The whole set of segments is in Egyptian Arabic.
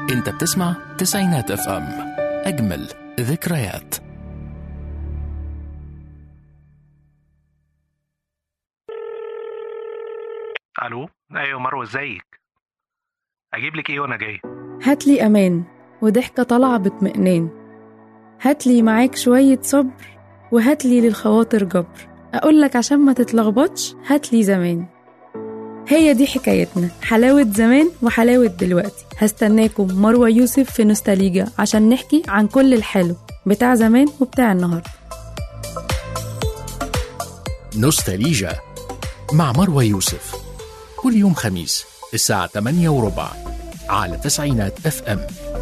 انت بتسمع تسعينات اف ام اجمل ذكريات الو ايوه مروه ازيك اجيب لك ايه وانا جاي هاتلي أمان وضحكة طالعة باطمئنان هاتلي معاك شوية صبر وهاتلي للخواطر جبر أقولك عشان ما تتلخبطش هاتلي زمان هي دي حكايتنا حلاوة زمان وحلاوة دلوقتي هستناكم مروة يوسف في نوستاليجا عشان نحكي عن كل الحلو بتاع زمان وبتاع النهاردة نوستاليجا مع مروى يوسف كل يوم خميس الساعة 8 وربع على تسعينات اف ام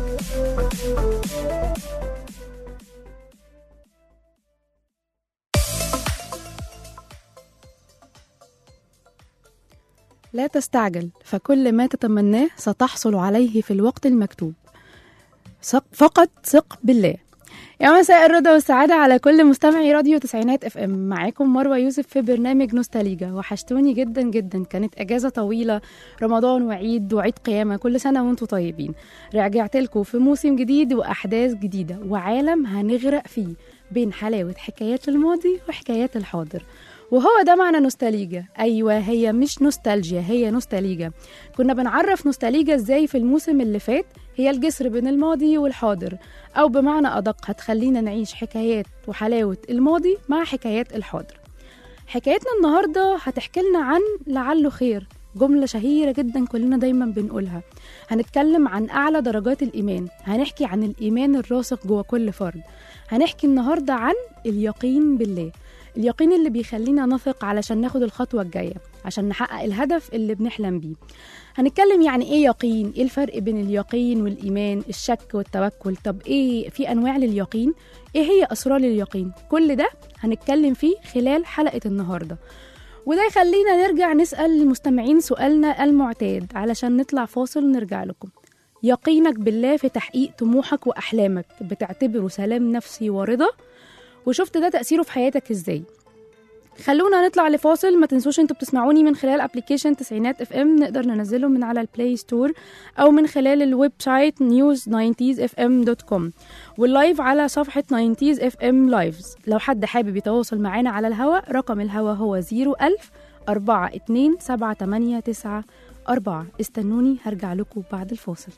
لا تستعجل فكل ما تتمناه ستحصل عليه في الوقت المكتوب ثق فقط ثق بالله يا مساء الرضا والسعادة على كل مستمعي راديو تسعينات اف ام معاكم مروة يوسف في برنامج نوستاليجا وحشتوني جدا جدا كانت اجازة طويلة رمضان وعيد وعيد قيامة كل سنة وانتم طيبين رجعت لكم في موسم جديد واحداث جديدة وعالم هنغرق فيه بين حلاوة حكايات الماضي وحكايات الحاضر وهو ده معنى نوستاليجا ايوه هي مش نوستالجيا هي نوستاليجا كنا بنعرف نوستاليجا ازاي في الموسم اللي فات هي الجسر بين الماضي والحاضر او بمعنى ادق هتخلينا نعيش حكايات وحلاوه الماضي مع حكايات الحاضر حكايتنا النهارده هتحكي لنا عن لعله خير جملة شهيرة جدا كلنا دايما بنقولها هنتكلم عن أعلى درجات الإيمان هنحكي عن الإيمان الراسخ جوه كل فرد هنحكي النهاردة عن اليقين بالله اليقين اللي بيخلينا نثق علشان ناخد الخطوة الجاية عشان نحقق الهدف اللي بنحلم بيه هنتكلم يعني ايه يقين ايه الفرق بين اليقين والايمان الشك والتوكل طب ايه في انواع لليقين ايه هي اسرار اليقين كل ده هنتكلم فيه خلال حلقة النهاردة وده يخلينا نرجع نسأل المستمعين سؤالنا المعتاد علشان نطلع فاصل نرجع لكم يقينك بالله في تحقيق طموحك وأحلامك بتعتبره سلام نفسي ورضا وشفت ده تأثيره في حياتك ازاي خلونا نطلع لفاصل ما تنسوش انتوا بتسمعوني من خلال ابلكيشن تسعينات اف ام نقدر ننزله من على البلاي ستور او من خلال الويب سايت news 90 fm دوت كوم واللايف على صفحة 90 اف ام لايفز لو حد حابب يتواصل معانا على الهوا رقم الهوا هو 01000 42 789 4 استنوني هرجع لكم بعد الفاصل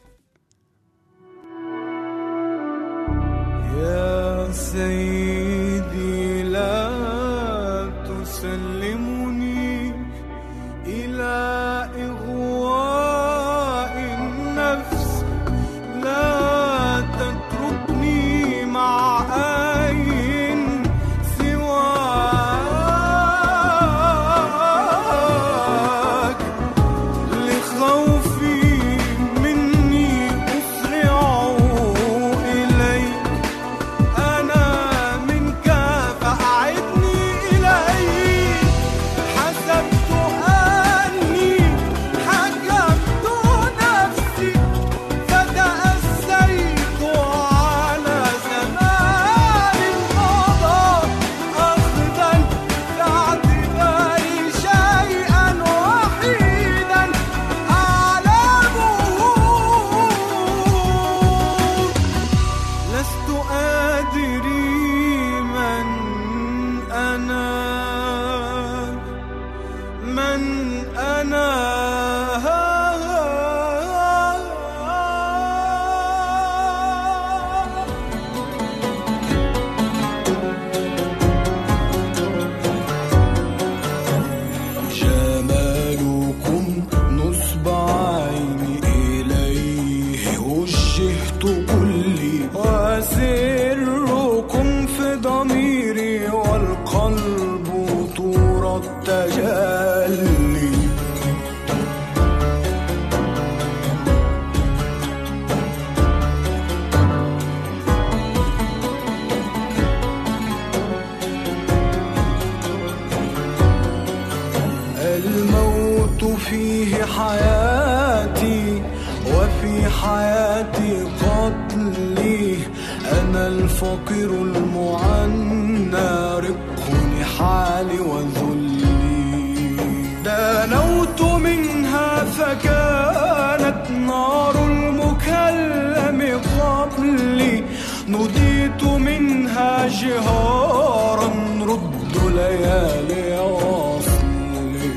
يا سيدي لا تسلمني إلى إغواء النفس لا تتركني مع أي سواك لخوفي مني أسرع إليك أنا منك فأعدني إليك حسبت أني حكمت نفسي فتأسيت على زمان مضى أخذا باعتباري شيئا وحيدا أعلمه لست أدري من أنا من أنا جمالكم نصب عيني إليه وجهت كلي وسركم في ضميري والقلب طور التجلي الموت فيه حياتي وفي حياتي قتلي أنا الفقير المعنى رق لحالي وذلي دنوت منها فكانت نار المكلف نهارا رد ليالي وصلي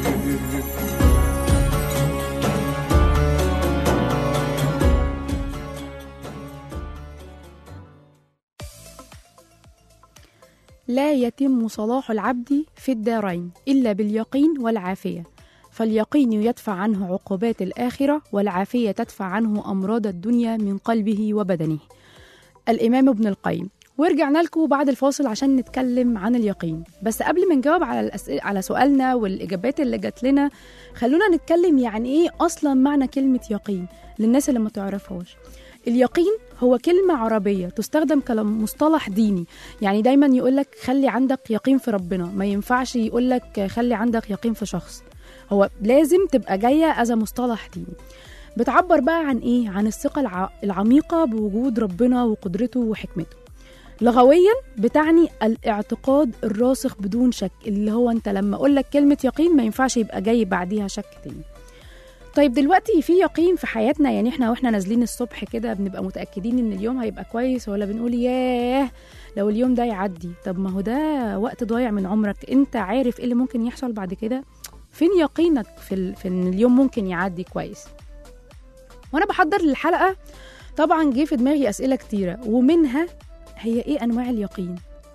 لا يتم صلاح العبد في الدارين إلا باليقين والعافية فاليقين يدفع عنه عقوبات الآخرة والعافية تدفع عنه أمراض الدنيا من قلبه وبدنه الإمام ابن القيم ورجعنا لكم بعد الفاصل عشان نتكلم عن اليقين بس قبل ما نجاوب على الأسئلة على سؤالنا والإجابات اللي جات لنا خلونا نتكلم يعني إيه أصلا معنى كلمة يقين للناس اللي ما تعرفهاش اليقين هو كلمة عربية تستخدم كمصطلح ديني يعني دايما يقولك خلي عندك يقين في ربنا ما ينفعش يقولك خلي عندك يقين في شخص هو لازم تبقى جاية از مصطلح ديني بتعبر بقى عن ايه عن الثقة الع... العميقة بوجود ربنا وقدرته وحكمته لغويا بتعني الاعتقاد الراسخ بدون شك اللي هو انت لما اقول لك كلمة يقين ما ينفعش يبقى جاي بعديها شك تاني طيب دلوقتي في يقين في حياتنا يعني احنا واحنا نازلين الصبح كده بنبقى متأكدين ان اليوم هيبقى كويس ولا بنقول ياه لو اليوم ده يعدي طب ما هو ده وقت ضايع من عمرك انت عارف ايه اللي ممكن يحصل بعد كده فين يقينك في, ال... في ان اليوم ممكن يعدي كويس وانا بحضر للحلقه طبعا جه في دماغي اسئله كتيره ومنها هي ايه انواع اليقين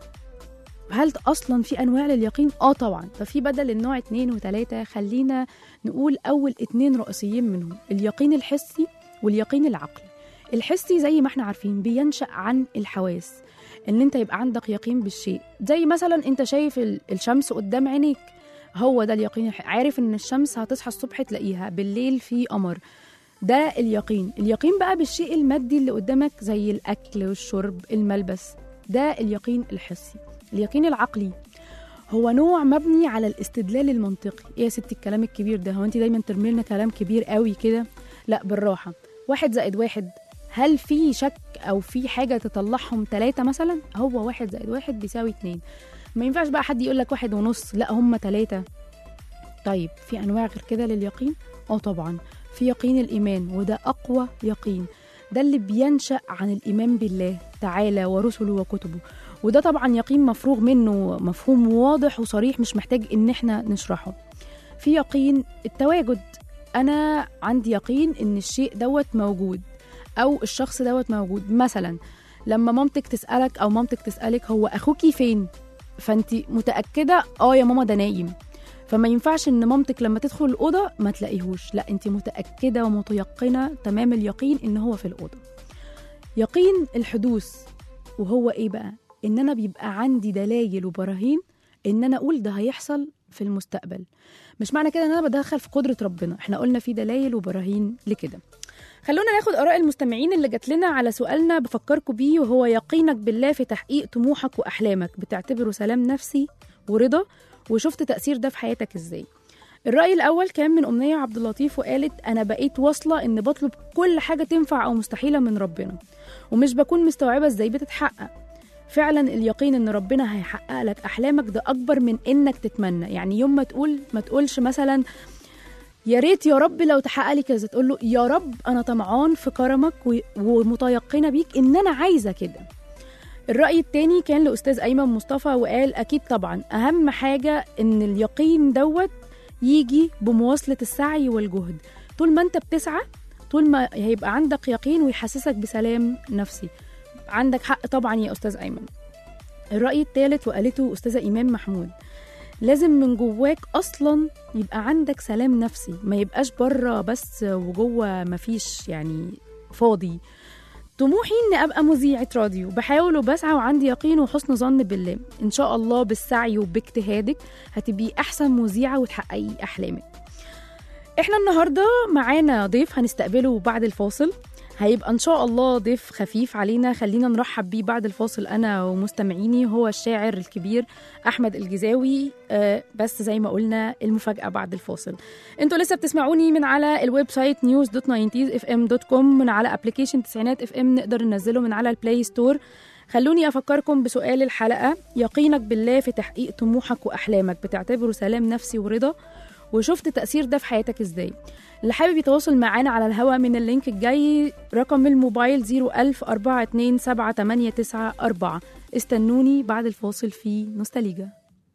هل اصلا في انواع لليقين اه طبعا ففي بدل النوع اتنين وتلاته خلينا نقول اول اتنين رئيسيين منهم اليقين الحسي واليقين العقلي الحسي زي ما احنا عارفين بينشا عن الحواس ان انت يبقى عندك يقين بالشيء زي مثلا انت شايف ال- الشمس قدام عينيك هو ده اليقين الح- عارف ان الشمس هتصحى الصبح تلاقيها بالليل في قمر ده اليقين اليقين بقى بالشيء المادي اللي قدامك زي الاكل والشرب الملبس ده اليقين الحسي اليقين العقلي هو نوع مبني على الاستدلال المنطقي ايه يا ستي الكلام الكبير ده هو انت دايما ترمي لنا كلام كبير قوي كده لا بالراحه واحد زائد واحد هل في شك او في حاجه تطلعهم ثلاثه مثلا هو واحد زائد واحد بيساوي اتنين ما ينفعش بقى حد يقول لك واحد ونص لا هم ثلاثه طيب في انواع غير كده لليقين اه طبعا في يقين الايمان وده اقوى يقين ده اللي بينشا عن الايمان بالله تعالى ورسله وكتبه وده طبعا يقين مفروغ منه مفهوم واضح وصريح مش محتاج ان احنا نشرحه في يقين التواجد انا عندي يقين ان الشيء دوت موجود او الشخص دوت موجود مثلا لما مامتك تسالك او مامتك تسالك هو اخوكي فين فانت متاكده اه يا ماما ده نايم فما ينفعش ان مامتك لما تدخل الاوضه ما تلاقيهوش لا انت متاكده ومتيقنه تمام اليقين ان هو في الاوضه يقين الحدوث وهو ايه بقى ان انا بيبقى عندي دلائل وبراهين ان انا اقول ده هيحصل في المستقبل مش معنى كده ان انا بدخل في قدره ربنا احنا قلنا في دلائل وبراهين لكده خلونا ناخد اراء المستمعين اللي جات لنا على سؤالنا بفكركم بيه وهو يقينك بالله في تحقيق طموحك واحلامك بتعتبره سلام نفسي ورضا وشفت تاثير ده في حياتك ازاي الرأي الأول كان من أمنية عبد اللطيف وقالت أنا بقيت واصلة إن بطلب كل حاجة تنفع أو مستحيلة من ربنا ومش بكون مستوعبة إزاي بتتحقق فعلا اليقين ان ربنا هيحقق لك احلامك ده اكبر من انك تتمنى يعني يوم ما تقول ما تقولش مثلا يا ريت يا رب لو تحقق لي كذا تقول له يا رب انا طمعان في كرمك و- ومتيقنه بيك ان انا عايزه كده الرأي التاني كان لأستاذ أيمن مصطفى وقال أكيد طبعا أهم حاجة إن اليقين دوت يجي بمواصلة السعي والجهد طول ما أنت بتسعى طول ما هيبقى عندك يقين ويحسسك بسلام نفسي عندك حق طبعا يا أستاذ أيمن الرأي الثالث وقالته أستاذة إيمان محمود لازم من جواك أصلا يبقى عندك سلام نفسي ما يبقاش بره بس وجوه مفيش يعني فاضي طموحي إني أبقى مذيعة راديو بحاول وبسعى وعندي يقين وحسن ظن بالله إن شاء الله بالسعي وباجتهادك هتبقي أحسن مذيعة وتحققي أحلامك احنا النهارده معانا ضيف هنستقبله بعد الفاصل هيبقى ان شاء الله ضيف خفيف علينا خلينا نرحب بيه بعد الفاصل انا ومستمعيني هو الشاعر الكبير احمد الجزاوي آه بس زي ما قلنا المفاجاه بعد الفاصل انتوا لسه بتسمعوني من على الويب سايت news دوت اف ام دوت كوم من على ابلكيشن تسعينات اف ام نقدر ننزله من على البلاي ستور خلوني افكركم بسؤال الحلقه يقينك بالله في تحقيق طموحك واحلامك بتعتبره سلام نفسي ورضا وشفت تأثير ده في حياتك ازاي اللي حابب يتواصل معانا على الهوا من اللينك الجاي رقم الموبايل 01000 427 894 استنوني بعد الفاصل في نوستاليجا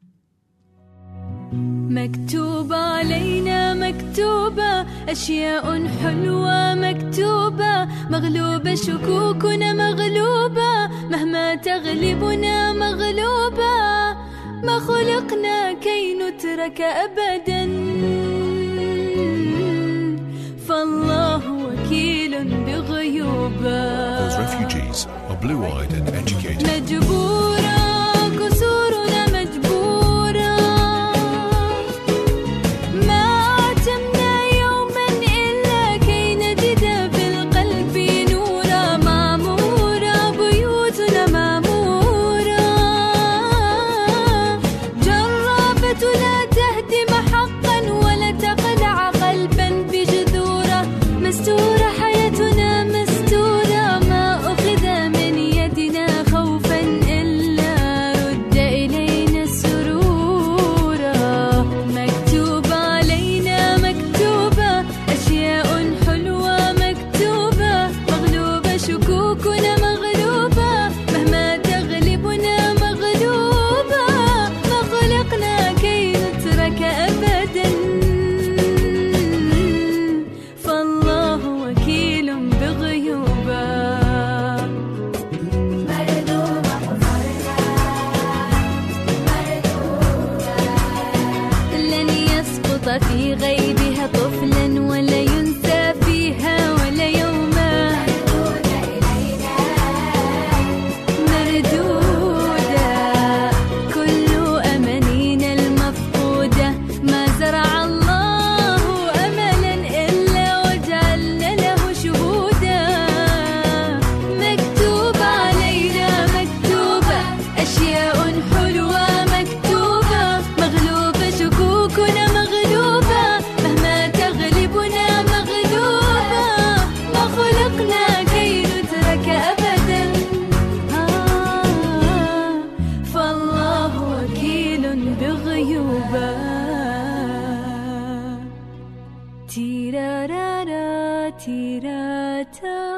مكتوب علينا مكتوبة أشياء حلوة مكتوبة مغلوبة شكوكنا مغلوبة مهما تغلبنا مغلوبة ما خلقنا كي نترك أبدا فالله وكيل بغيوبه Those refugees are blue eyed and educated. مجبورة كسورنا مجبورة ما عتمنا يوما إلا كي نجد في القلب نورا معمورة بيوتنا معمورة جرابة لا تهدم حقا ولا تقلع قلبا بجذورة مستورة حياتنا مستورة ما أخذ من يدنا خوفا إلا رد إلينا سرورا مكتوب علينا مكتوبة أشياء حلوة مكتوبة مغلوبة شكوكنا مغلوبة مهما تغلبنا مغلوبة ما خلقنا كي نترك أبدا فالله وكيل بغيوبه لن يسقط في غيبها طفلا ولا ينسى فيها ولا يوما مردودة كل أمانينا المفقودة ما زرع الله أملا إلا وجعلنا له شهودا مكتوب علينا مكتوبة أشياء حلوة مكتوبة مغلوبة شكوكنا مغلوبة مهما تغلبنا مغلوبة ما خلقنا كي نترك أبدا آه فالله وكيل بغيوبه تيرارارا تيراتا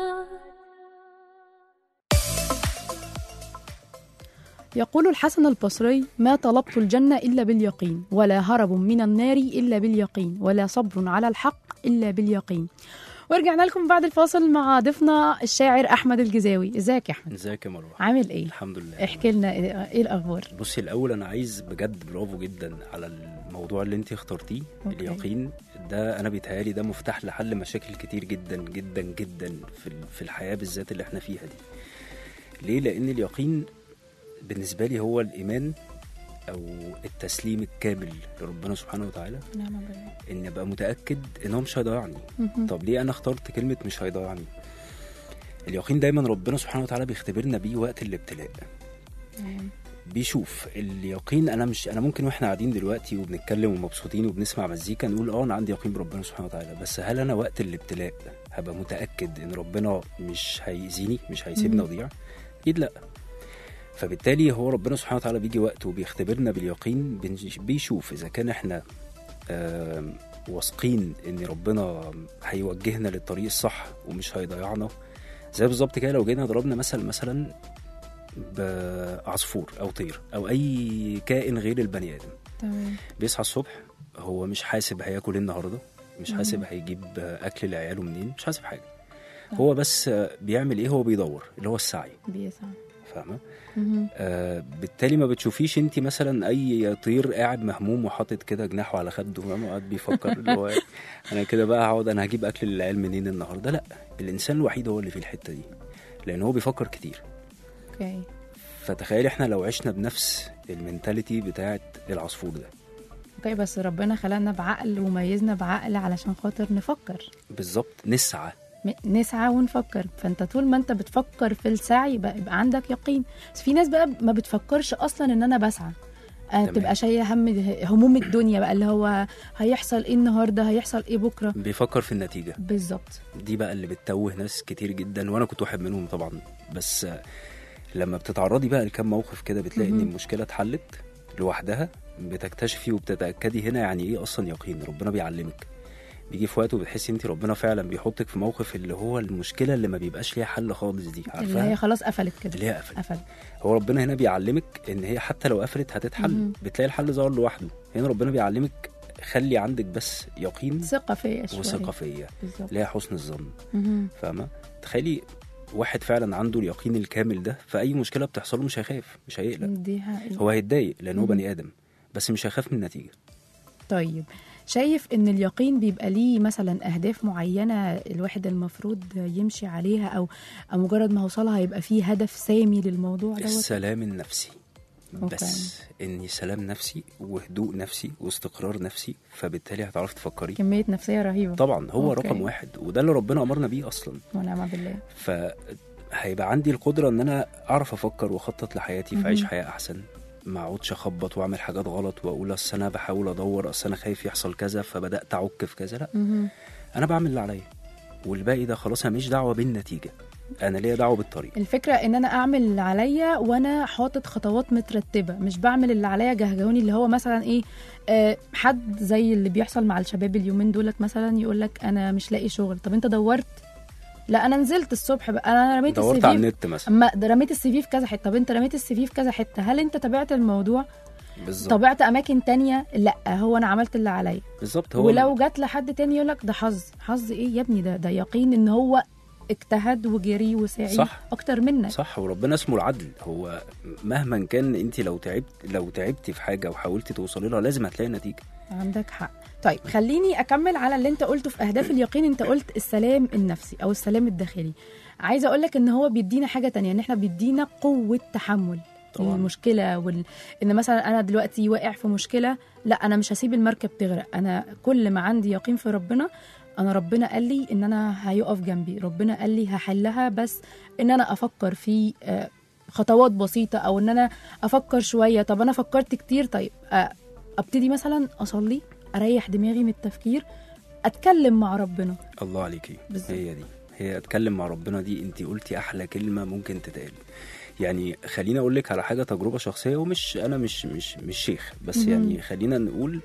يقول الحسن البصري ما طلبت الجنة إلا باليقين ولا هرب من النار إلا باليقين ولا صبر على الحق إلا باليقين ورجعنا لكم بعد الفاصل مع ضيفنا الشاعر أحمد الجزاوي ازيك يا أحمد ازيك يا مروه عامل إيه الحمد لله احكي لنا ايه إيه الأخبار بصي الاول انا عايز بجد برافو جدا على الموضوع اللي انت اخترتيه أوكي. اليقين ده انا بيتهيالي ده مفتاح لحل مشاكل كتير جدا جدا جدا في ال- في الحياه بالذات اللي احنا فيها دي ليه لان اليقين بالنسبه لي هو الايمان او التسليم الكامل لربنا سبحانه وتعالى نعم بالله ان ابقى متاكد ان هو مش هيضيعني مهم. طب ليه انا اخترت كلمه مش هيضيعني اليقين دايما ربنا سبحانه وتعالى بيختبرنا بيه وقت الابتلاء نعم. بيشوف اليقين انا مش انا ممكن واحنا قاعدين دلوقتي وبنتكلم ومبسوطين وبنسمع مزيكا نقول اه انا عندي يقين بربنا سبحانه وتعالى بس هل انا وقت الابتلاء هبقى متاكد ان ربنا مش هيأذيني مش هيسيبني مم. اضيع اكيد لا فبالتالي هو ربنا سبحانه وتعالى بيجي وقت وبيختبرنا باليقين بنش- بيشوف اذا كان احنا آم، واثقين ان ربنا هيوجهنا للطريق الصح ومش هيضيعنا زي بالظبط كده لو جينا ضربنا مثل مثلا بعصفور او طير او اي كائن غير البني ادم تمام بيصحى الصبح هو مش حاسب هياكل ايه النهارده مش حاسب هيجيب اكل لعياله منين مش حاسب حاجه هو بس بيعمل ايه هو بيدور اللي هو السعي بيسعى فاهمه مهم. آه بالتالي ما بتشوفيش انت مثلا اي طير قاعد مهموم وحاطط كده جناحه على خده فاهمة؟ وقاعد بيفكر اللي هو انا كده بقى هقعد انا هجيب اكل للعيال منين النهارده لا الانسان الوحيد هو اللي في الحته دي لان هو بيفكر كتير اوكي فتخيل احنا لو عشنا بنفس المينتاليتي بتاعت العصفور ده اوكي بس ربنا خلقنا بعقل وميزنا بعقل علشان خاطر نفكر بالظبط نسعى م- نسعى ونفكر فانت طول ما انت بتفكر في السعي يبقى, يبقى عندك يقين بس في ناس بقى ما بتفكرش اصلا ان انا بسعى آه تمام. تبقى شايله هم هموم الدنيا بقى اللي هو هيحصل ايه النهارده هيحصل ايه بكره بيفكر في النتيجه بالظبط دي بقى اللي بتتوه ناس كتير جدا وانا كنت واحد منهم طبعا بس آه، لما بتتعرضي بقى لكام موقف كده بتلاقي ان مهم. المشكله اتحلت لوحدها بتكتشفي وبتتاكدي هنا يعني ايه اصلا يقين ربنا بيعلمك بيجي في وقت وبتحسي انت ربنا فعلا بيحطك في موقف اللي هو المشكله اللي ما بيبقاش ليها حل خالص دي اللي هي عارفاها خلاص قفلت كده اللي هي قفلت قفلت هو ربنا هنا بيعلمك ان هي حتى لو قفلت هتتحل مهم. بتلاقي الحل ظهر لوحده هنا ربنا بيعلمك خلي عندك بس يقين ثقه فيا شويه وثقه فيا بالظبط اللي هي حسن الظن مهم. فاهمه تخيلي واحد فعلا عنده اليقين الكامل ده فاي مشكله بتحصل له مش هيخاف مش هيقلق دي حقيقة. هو هيتضايق لان هو مهم. بني ادم بس مش هيخاف من النتيجه طيب شايف ان اليقين بيبقى ليه مثلا اهداف معينه الواحد المفروض يمشي عليها او او مجرد ما هوصلها هيبقى فيه هدف سامي للموضوع دوت السلام النفسي أوكي. بس اني سلام نفسي وهدوء نفسي واستقرار نفسي فبالتالي هتعرفي تفكري كميه نفسيه رهيبه طبعا هو أوكي. رقم واحد وده اللي ربنا امرنا بيه اصلا ونعم بالله فهيبقى عندي القدره ان انا اعرف افكر واخطط لحياتي مهم. فاعيش حياه احسن ما اقعدش اخبط واعمل حاجات غلط واقول اصل انا بحاول ادور اصل انا خايف يحصل كذا فبدات اعك في كذا لا مهم. انا بعمل اللي عليا والباقي ده خلاص انا ماليش دعوه بالنتيجه انا ليا دعوه بالطريق الفكره ان انا اعمل اللي عليا وانا حاطط خطوات مترتبه مش بعمل اللي عليا جهجهوني اللي هو مثلا ايه آه حد زي اللي بيحصل مع الشباب اليومين دولت مثلا يقول لك انا مش لاقي شغل طب انت دورت لا انا نزلت الصبح بقى انا رميت دورت السي على في النت مثلا اما ده رميت السي في في كذا حته طب انت رميت السي في في كذا حته هل انت تابعت الموضوع بالظبط طبعت اماكن تانية لا هو انا عملت اللي عليا بالظبط هو ولو جات لحد تاني يقول لك ده حظ حظ ايه يا ابني ده ده يقين ان هو اجتهد وجري وسعي صح. اكتر منك صح وربنا اسمه العدل هو مهما كان انت لو تعبت لو تعبتي في حاجه وحاولتي توصلي لها لازم هتلاقي نتيجه عندك حق طيب خليني اكمل على اللي انت قلته في اهداف اليقين انت قلت السلام النفسي او السلام الداخلي عايزه اقول لك ان هو بيدينا حاجه تانية ان احنا بيدينا قوه تحمل طبعاً. المشكله وال... ان مثلا انا دلوقتي واقع في مشكله لا انا مش هسيب المركب تغرق انا كل ما عندي يقين في ربنا انا ربنا قال لي ان انا هيقف جنبي ربنا قال لي هحلها بس ان انا افكر في آه، خطوات بسيطه او ان انا افكر شويه طب انا فكرت كتير طيب آه، ابتدي مثلا اصلي اريح دماغي من التفكير اتكلم مع ربنا الله عليكي بالظبط. هي دي هي اتكلم مع ربنا دي انت قلتي احلى كلمه ممكن تتقال يعني خليني اقول لك على حاجه تجربه شخصيه ومش انا مش مش مش شيخ بس مهم. يعني خلينا نقول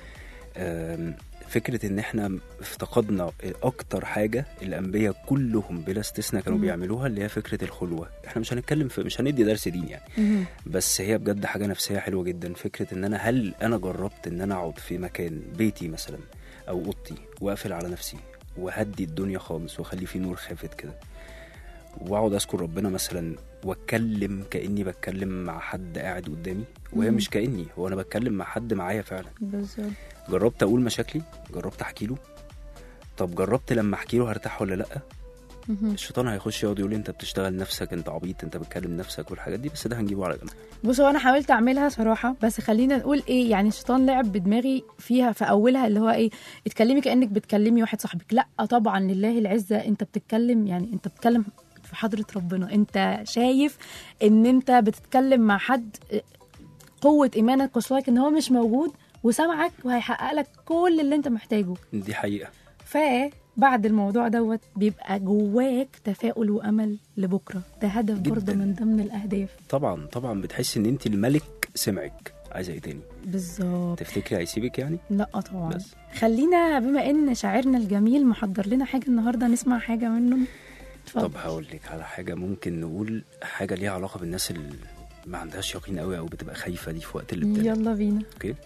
آم، فكره ان احنا افتقدنا اكتر حاجه الانبياء كلهم بلا استثناء كانوا مم. بيعملوها اللي هي فكره الخلوه احنا مش هنتكلم في مش هندي درس دين يعني بس هي بجد حاجه نفسيه حلوه جدا فكره ان انا هل انا جربت ان انا اقعد في مكان بيتي مثلا او اوضتي واقفل على نفسي وهدي الدنيا خالص واخلي فيه نور خافت كده واقعد اذكر ربنا مثلا واتكلم كاني بتكلم مع حد قاعد قدامي وهي مم. مش كاني هو انا بتكلم مع حد معايا فعلا بالظبط جربت اقول مشاكلي جربت احكي له طب جربت لما احكي له هرتاح ولا لا مهم. الشيطان هيخش يقعد يقول لي انت بتشتغل نفسك انت عبيط انت بتكلم نفسك والحاجات دي بس ده هنجيبه على جنب بص هو انا حاولت اعملها صراحه بس خلينا نقول ايه يعني الشيطان لعب بدماغي فيها في اولها اللي هو ايه اتكلمي كانك بتكلمي واحد صاحبك لا طبعا لله العزه انت بتتكلم يعني انت بتتكلم في حضره ربنا انت شايف ان انت بتتكلم مع حد قوه ايمانك وصلك ان هو مش موجود وسامعك وهيحقق لك كل اللي انت محتاجه دي حقيقه فبعد الموضوع دوت بيبقى جواك تفاؤل وامل لبكره ده هدف جداً. برضه من ضمن الاهداف طبعا طبعا بتحس ان انت الملك سمعك عايزه ايه تاني بالظبط تفتكري هيسيبك يعني لا طبعا بس. خلينا بما ان شاعرنا الجميل محضر لنا حاجه النهارده نسمع حاجه منه اتفضل. طب هقول لك على حاجه ممكن نقول حاجه ليها علاقه بالناس اللي ما عندهاش يقين قوي او بتبقى خايفه دي في وقت الابتلاء يلا بينا اوكي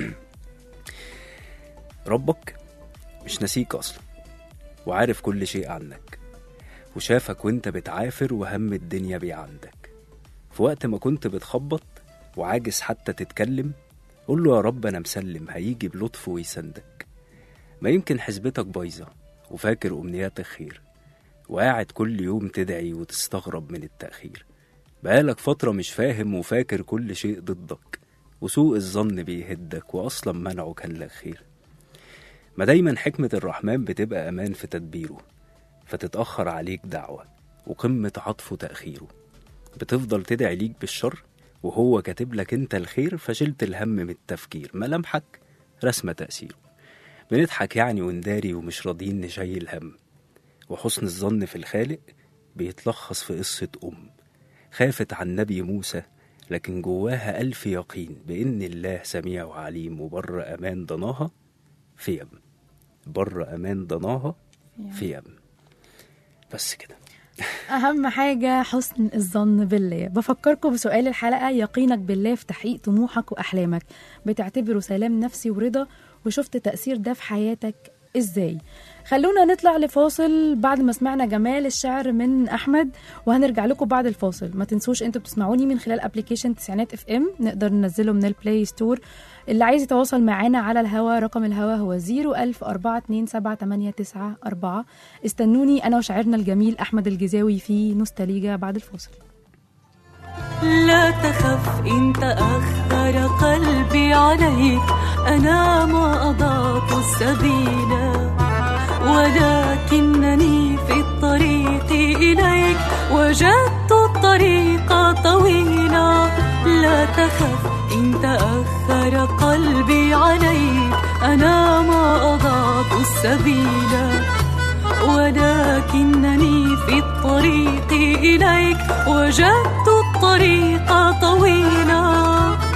ربك مش ناسيك اصلا وعارف كل شيء عنك وشافك وانت بتعافر وهم الدنيا بيه عندك في وقت ما كنت بتخبط وعاجز حتى تتكلم قول له يا رب انا مسلم هيجي بلطف ويسندك ما يمكن حسبتك بايظه وفاكر امنياتك خير وقاعد كل يوم تدعي وتستغرب من التأخير بقالك فترة مش فاهم وفاكر كل شيء ضدك وسوء الظن بيهدك وأصلا منعه كان لك خير ما دايما حكمة الرحمن بتبقى أمان في تدبيره فتتأخر عليك دعوة وقمة عطفه تأخيره بتفضل تدعي ليك بالشر وهو كاتب لك انت الخير فشلت الهم من التفكير ملامحك رسمة تأثيره بنضحك يعني ونداري ومش راضيين نشيل هم وحسن الظن في الخالق بيتلخص في قصة أم خافت عن نبي موسى لكن جواها ألف يقين بإن الله سميع وعليم وبر أمان ضناها في يم بره امان ضناها في يم بس كده أهم حاجة حسن الظن بالله بفكركم بسؤال الحلقة يقينك بالله في تحقيق طموحك وأحلامك بتعتبره سلام نفسي ورضا وشفت تأثير ده في حياتك إزاي خلونا نطلع لفاصل بعد ما سمعنا جمال الشعر من أحمد وهنرجع لكم بعد الفاصل ما تنسوش انتوا بتسمعوني من خلال ابلكيشن تسعينات اف ام نقدر ننزله من البلاي ستور اللي عايز يتواصل معانا على الهوا رقم الهوا هو 010427894 استنوني أنا وشاعرنا الجميل أحمد الجزاوي في نوستاليجا بعد الفاصل لا تخف إن تأخر قلبي عليك أنا ما أضعت السبيل ولكنني في الطريق إليك وجدت الطريق طويلا لا تخف إن تأخر قلبي عليك أنا ما أضعت السبيل ولكنني في الطريق إليك وجدت الطريق طويلا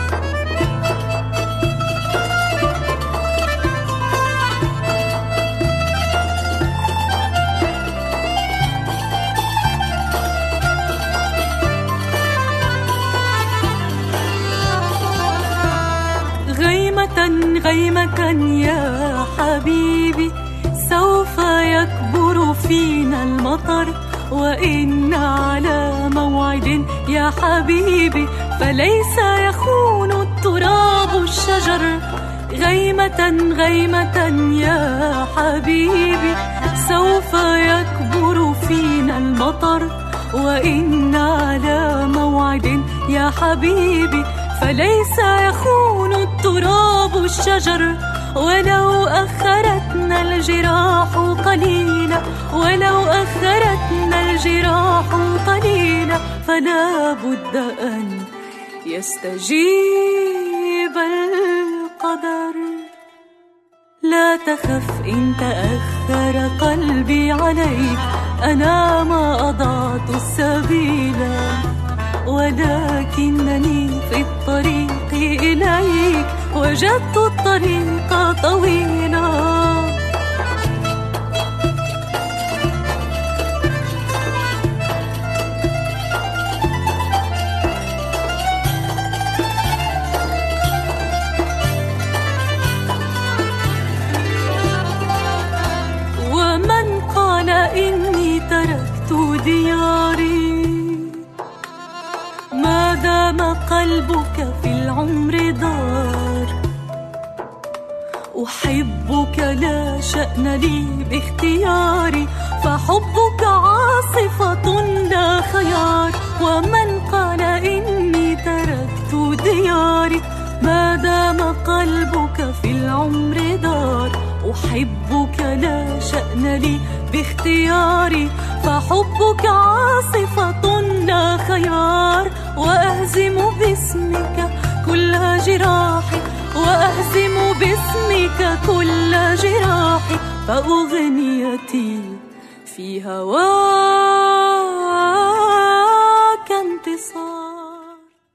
غيمة غيمة يا حبيبي سوف يكبر فينا المطر وإن على موعد يا حبيبي فليس يخون التراب الشجر غيمة غيمة يا حبيبي سوف يكبر فينا المطر وإن على موعد يا حبيبي فليس يخون التراب الشجر ولو أخرتنا الجراح قليلا ولو أخرتنا الجراح قليلا فلا بد أن يستجيب القدر لا تخف إن تأخر قلبي عليك أنا ما أضعت السبيل ولكنني في الطريق إليك وجدت الطريق طويلا ومن قال إني تركت دياري ما دام قلبك في العمر دار أحبك لا شأن لي باختياري فحبك عاصفة لا خيار ومن قال إني تركت دياري ما دام قلبك في العمر دار أحبك لا شأن لي باختياري فحبك عاصفة لا خيار وأهزم باسمك كل جراحي وأهزم باسمك كل جراحي فأغنيتي في هواك انتصار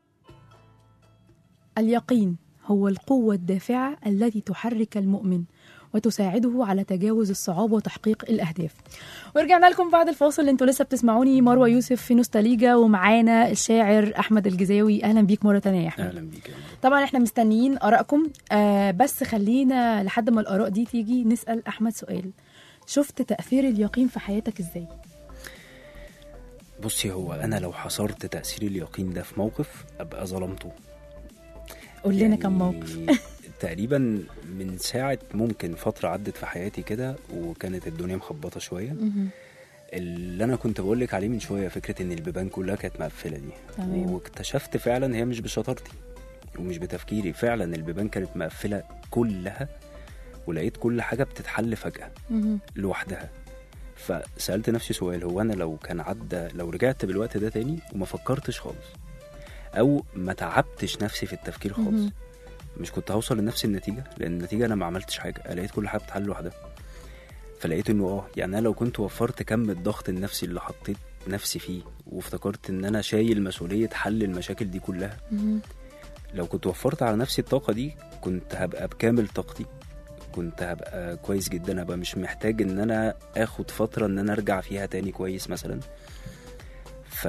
اليقين هو القوة الدافعة التي تحرك المؤمن وتساعده على تجاوز الصعاب وتحقيق الأهداف ورجعنا لكم بعد الفاصل انتوا لسه بتسمعوني مروة يوسف في نوستاليجا ومعانا الشاعر أحمد الجزاوي أهلا بيك مرة تانية يا أحمد اهلا بيك يا مرة. طبعا احنا مستنيين آرائكم آه بس خلينا لحد ما الآراء دي تيجي نسأل أحمد سؤال شفت تأثير اليقين في حياتك ازاي؟ بصي هو انا لو حصرت تاثير اليقين ده في موقف ابقى ظلمته قول لنا يعني كم موقف تقريبا من ساعة ممكن فترة عدت في حياتي كده وكانت الدنيا مخبطة شوية مهم. اللي أنا كنت بقولك عليه من شوية فكرة إن البيبان كلها كانت مقفلة دي تمام. واكتشفت فعلا هي مش بشطارتي ومش بتفكيري فعلا البيبان كانت مقفلة كلها ولقيت كل حاجة بتتحل فجأة مهم. لوحدها فسألت نفسي سؤال هو أنا لو كان عدى لو رجعت بالوقت ده تاني وما فكرتش خالص أو ما تعبتش نفسي في التفكير خالص مهم. مش كنت هوصل لنفس النتيجة لأن النتيجة أنا ما عملتش حاجة لقيت كل حاجة بتتحل لوحدها فلقيت إنه آه يعني أنا لو كنت وفرت كم الضغط النفسي اللي حطيت نفسي فيه وافتكرت إن أنا شايل مسؤولية حل المشاكل دي كلها مهم. لو كنت وفرت على نفسي الطاقة دي كنت هبقى بكامل طاقتي كنت هبقى كويس جدا هبقى مش محتاج ان انا اخد فتره ان انا ارجع فيها تاني كويس مثلا ف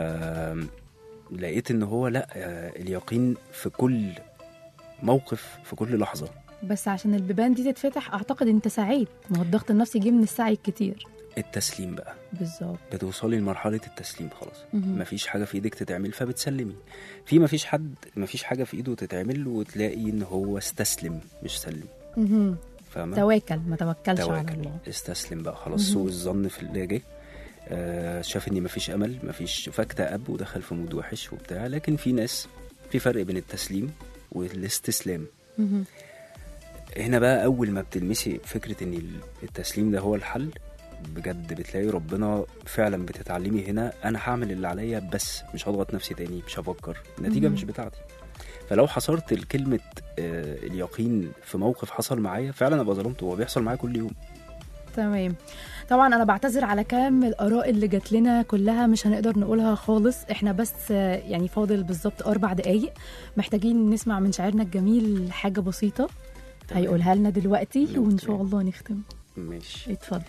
لقيت ان هو لا آه، اليقين في كل موقف في كل لحظه بس عشان البيبان دي تتفتح اعتقد انت سعيد ما هو الضغط النفسي جه من السعي الكتير التسليم بقى بالظبط بتوصلي لمرحله التسليم خلاص مهم. مفيش حاجه في ايدك تتعمل فبتسلمي في مفيش حد مفيش حاجه في ايده تتعمل وتلاقي ان هو استسلم مش سلم مهم. فاهمه تواكل ما توكلش على توكل الله استسلم بقى خلاص سوء الظن في اللي جه آه شاف ان مفيش امل مفيش فاكتئب ودخل في مود وحش وبتاع لكن في ناس في فرق بين التسليم والاستسلام مهم. هنا بقى اول ما بتلمسي فكره ان التسليم ده هو الحل بجد بتلاقي ربنا فعلا بتتعلمي هنا انا هعمل اللي عليا بس مش هضغط نفسي تاني مش هفكر النتيجه مهم. مش بتاعتي فلو حصرت الكلمة آه، اليقين في موقف حصل معايا فعلا ابقى ظلمته هو بيحصل معايا كل يوم تمام طبعا انا بعتذر على كم الاراء اللي جات لنا كلها مش هنقدر نقولها خالص احنا بس آه، يعني فاضل بالظبط اربع دقايق محتاجين نسمع من شاعرنا الجميل حاجه بسيطه تمام. هيقولها لنا دلوقتي أوكي. وان شاء الله نختم ماشي اتفضل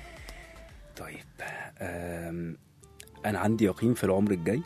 طيب آم، انا عندي يقين في العمر الجاي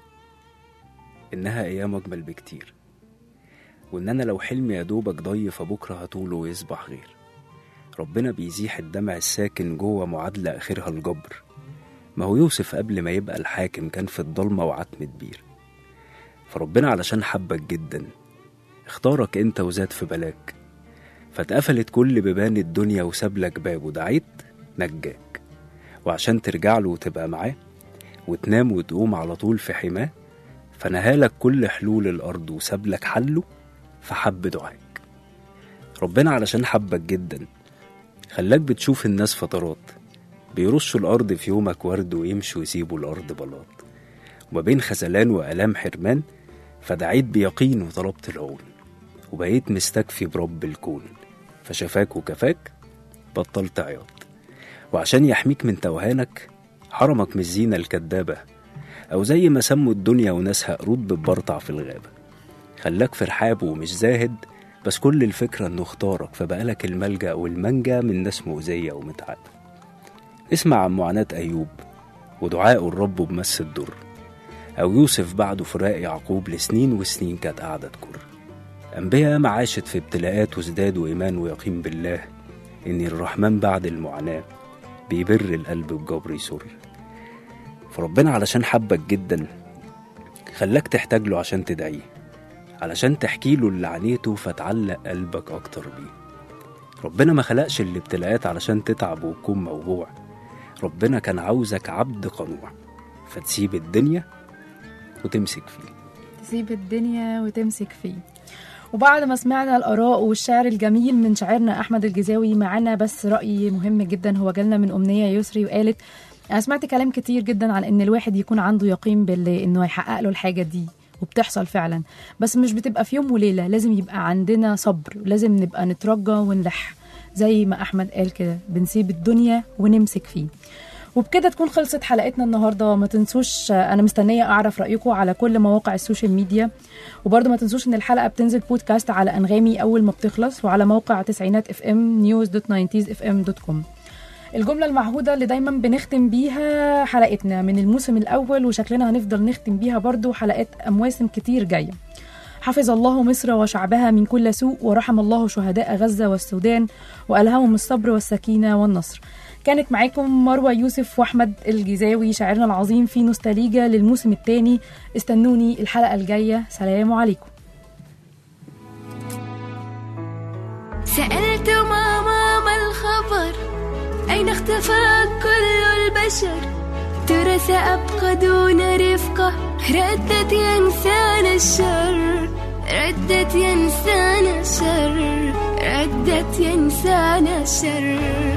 انها ايام اجمل بكتير وان انا لو حلمي يا دوبك ضي فبكره هطوله ويصبح غير ربنا بيزيح الدمع الساكن جوه معادلة آخرها الجبر ما هو يوسف قبل ما يبقى الحاكم كان في الضلمة وعتمة بير فربنا علشان حبك جدا اختارك انت وزاد في بلاك فاتقفلت كل بيبان الدنيا وساب لك باب ودعيت نجاك وعشان ترجع له وتبقى معاه وتنام وتقوم على طول في حماه فنهالك كل حلول الأرض وساب لك حله فحب دعاك ربنا علشان حبك جدا خلاك بتشوف الناس فترات بيرشوا الأرض في يومك ورد ويمشوا يسيبوا الأرض بلاط وما بين خذلان وآلام حرمان فدعيت بيقين وطلبت العون وبقيت مستكفي برب الكون فشفاك وكفاك بطلت عياط وعشان يحميك من توهانك حرمك من الزينة الكدابة أو زي ما سموا الدنيا وناسها قرود بتبرطع في الغابة خلاك في رحاب ومش زاهد بس كل الفكرة إنه اختارك فبقالك الملجأ والمنجا من ناس مؤذية ومتعبة اسمع عن معاناة أيوب ودعائه الرب بمس الضر أو يوسف بعده فراق يعقوب لسنين وسنين كانت قاعدة تكر أنبياء ما عاشت في ابتلاءات وازداد وإيمان ويقين بالله إن الرحمن بعد المعاناة بيبر القلب بجبر يسر فربنا علشان حبك جدا خلاك تحتاج له عشان تدعيه علشان تحكي له اللي عانيته فتعلق قلبك أكتر بيه ربنا ما خلقش الابتلاءات علشان تتعب وتكون موجوع ربنا كان عاوزك عبد قنوع فتسيب الدنيا وتمسك فيه تسيب الدنيا وتمسك فيه وبعد ما سمعنا الآراء والشعر الجميل من شاعرنا أحمد الجزاوي معانا بس رأي مهم جدا هو جالنا من أمنية يسري وقالت أنا سمعت كلام كتير جدا عن إن الواحد يكون عنده يقين بالله إنه هيحقق له الحاجة دي وبتحصل فعلا بس مش بتبقى في يوم وليلة لازم يبقى عندنا صبر ولازم نبقى نترجى ونلح زي ما أحمد قال كده بنسيب الدنيا ونمسك فيه وبكده تكون خلصت حلقتنا النهارده ما تنسوش آه، انا مستنيه اعرف رايكم على كل مواقع السوشيال ميديا وبرضه ما تنسوش ان الحلقه بتنزل بودكاست على انغامي اول ما بتخلص وعلى موقع تسعينات اف ام نيوز دوت ناينتيز اف ام دوت كوم الجمله المعهوده اللي دايما بنختم بيها حلقتنا من الموسم الاول وشكلنا هنفضل نختم بيها برضه حلقات مواسم كتير جايه حفظ الله مصر وشعبها من كل سوء ورحم الله شهداء غزة والسودان وألهمهم الصبر والسكينة والنصر كانت معاكم مروة يوسف وأحمد الجزاوي شاعرنا العظيم في نوستاليجا للموسم الثاني استنوني الحلقة الجاية سلام عليكم سألت ماما ما الخبر أين اختفى كل البشر ترى سأبقى دون رفقة ردت يا إنسان الشر ردت يا إنسان الشر ردت يا إنسان الشر